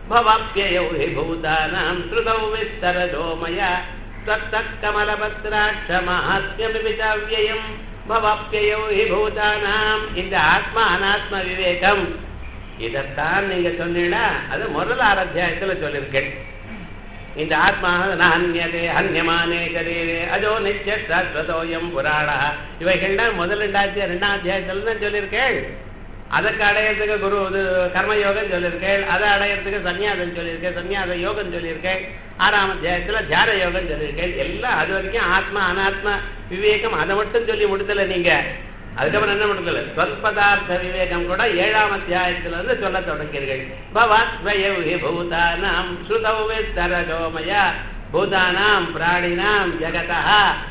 भवाप्ययौ हि भूतानां श्रुतौ विस्तरजो मया त्वत्तः कमलपत्राक्षमाहात्म्यमिति चाव्ययम् भवाप्ययौ हि பூதானாம் இந்த ஆத்மா அனாத்ம விவேகம் இதைத்தான் நீங்க சொன்னீங்கன்னா அது முதல் அத்தியாயத்துல சொல்லியிருக்கேன் இந்த ஆத்மா நன்யதே ஹன்யமானே சரீரே அதோ நித்திய சாஸ்வதோயம் புராணா இவைகள்லாம் முதல் ரெண்டாயிரத்தி ரெண்டாம் அத்தியாயத்துல தான் சொல்லியிருக்கேன் அதுக்கு அடையிறதுக்கு குரு இது கர்மயோகம் சொல்லியிருக்கேன் அதை அடையிறதுக்கு சன்னியாசம் சொல்லியிருக்கேன் சன்னியாச யோகம் சொல்லியிருக்கேன் ஆறாம் அத்தியாயத்துல தியான யோகம் சொல்லியிருக்கேன் எல்லாம் அது வரைக்கும் ஆத்மா அனாத்மா விவேகம் அதை மட்டும் சொல்லி முடித்தல நீங்க அதுக்கப்புறம் என்ன முடிக்கல சொற்பதார்த்த விவேகம் கூட ஏழாம் அத்தியாயத்துல இருந்து சொல்ல தொடங்கிறீர்கள் பவாத்வயி பூதானாம் ஸ்ருதௌ விஸ்தரஜோமய பூதானாம் பிராணினாம் ஜகதா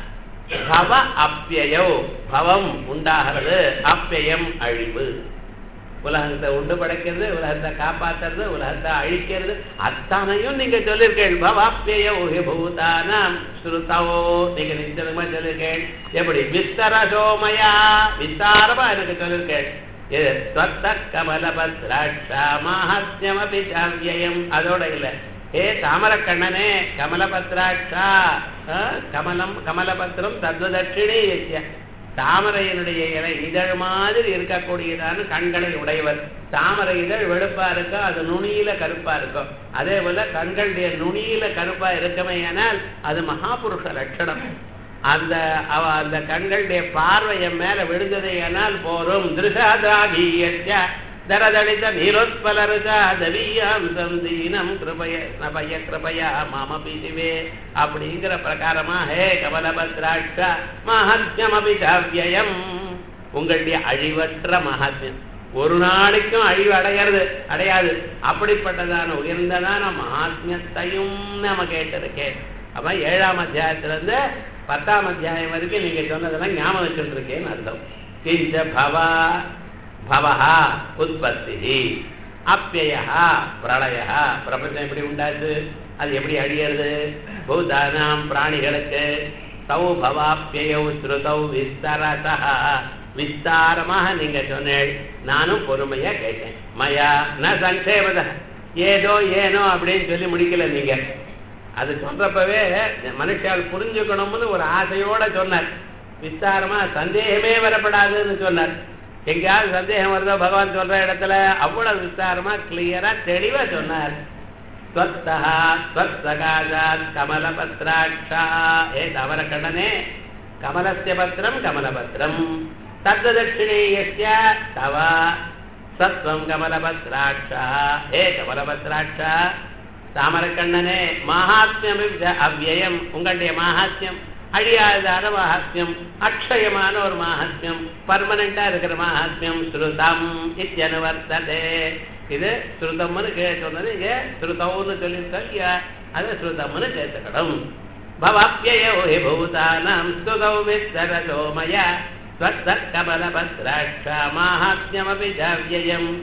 பவ அப்பியயோ பவம் உண்டாகிறது அப்பியம் அழிவு உலகத்தை உண்டு படைக்கிறது உலகத்தை காப்பாத்துறது உலகத்தை அழிக்கிறது அத்தனையும் நீங்க சொல்லியிருக்கேன் பவாப்பிய பூதானாம் ஸ்ருதவோ நீங்க நிச்சயமா சொல்லியிருக்கேன் எப்படி விஸ்தரசோமயா விஸ்தாரமா எனக்கு சொல்லியிருக்கேன் இது ஸ்வத்த கமலபத்ராட்சா மாஹத்யமபி சாவியம் அதோட இல்லை ஏ தாமரக்கண்ணனே கமலபத்ராட்சா கமலம் கமலபத்திரம் தத்வதட்சிணே தாமரையினுடைய இலை இதழ் மாதிரி இருக்கக்கூடியதான கண்களை உடையவர் தாமரை இதழ் வெளுப்பா இருக்கும் அது நுனியில கருப்பா இருக்கும் அதே போல கண்களுடைய நுனியில கருப்பா இருக்கமே ஆனால் அது மகாபுருஷ லட்சணம் அந்த அவ அந்த கண்களுடைய பார்வைய மேல விழுந்ததை ஆனால் போரும் திருஷாதாகீய தரதளித நீரோத்பலருதா தவியாம் சந்தீனம் கிருபய நபய கிருபயா மாமபி சிவே அப்படிங்கிற பிரகாரமா ஹே கமலபத்ராட்சா மகாத்மியமபி காவியம் உங்களுடைய அழிவற்ற மகாத்மியம் ஒரு நாளைக்கும் அழிவு அடையாது அடையாது அப்படிப்பட்டதான உயர்ந்ததான மகாத்மியத்தையும் நம்ம கேட்டிருக்கேன் அப்ப ஏழாம் அத்தியாயத்துல இருந்து பத்தாம் அத்தியாயம் வரைக்கும் நீங்க சொன்னதெல்லாம் ஞாபகம் வச்சுட்டு இருக்கேன்னு அர்த்தம் கிஞ்ச பவா பவஹா உற்பத்தி அப்பியா பிரளயா பிரபஞ்சம் எப்படி உண்டாச்சு அது எப்படி அழியிறது பூதானாம் பிராணிகளுக்கு தௌ பவாப்பியௌ ஸ்ருதௌ விஸ்தரதா விஸ்தாரமாக நீங்க சொன்னேன் நானும் பொறுமையா கேட்டேன் மயா ந சங்கேபத ஏதோ ஏனோ அப்படின்னு சொல்லி முடிக்கல நீங்க அது சொல்றப்பவே மனுஷால் புரிஞ்சுக்கணும்னு ஒரு ஆசையோட சொன்னார் விஸ்தாரமா சந்தேகமே வரப்படாதுன்னு சொன்னார் எங்கேயாவது சந்தேகம் வருதோ பகவான் சொல்ற இடத்துல அவ்வளவு விஸ்தாரமா கிளியரா தெளிவா சொன்னார் கமலபத்ராட்சா ஏ தவற கண்ணனே கமலஸ்ய பத்திரம் கமலபத்திரம் தத்ததட்சிணேயஸ்ய தவ சத்வம் கமலபத்ராட்சா ஏ கமலபத்ராட்சா தாமரக்கண்ணனே மகாத்மியம் அவ்யயம் உங்களுடைய மகாத்மியம் அழியாதான மகாத்மியம் அக்ஷயமான ஒரு மகாத்மியம் பர்மனண்டா இருக்கிற மகாத்மியம் ஸ்ருதம் இத்தியனுவர்த்ததே இது ஸ்ருதம்னு கே சொன்னது இங்க ஸ்ருதம்னு சொல்லியிருக்கா இல்லையா அது ஸ்ருதம்னு சேர்த்துக்கணும் பவாப்பியோ ஹி பூதானாம் ஸ்துதௌ விஸ்தரசோமய ஸ்வத்த கமலபத்ராட்சா மாஹாத்மியமபி ஜாவ்யயம்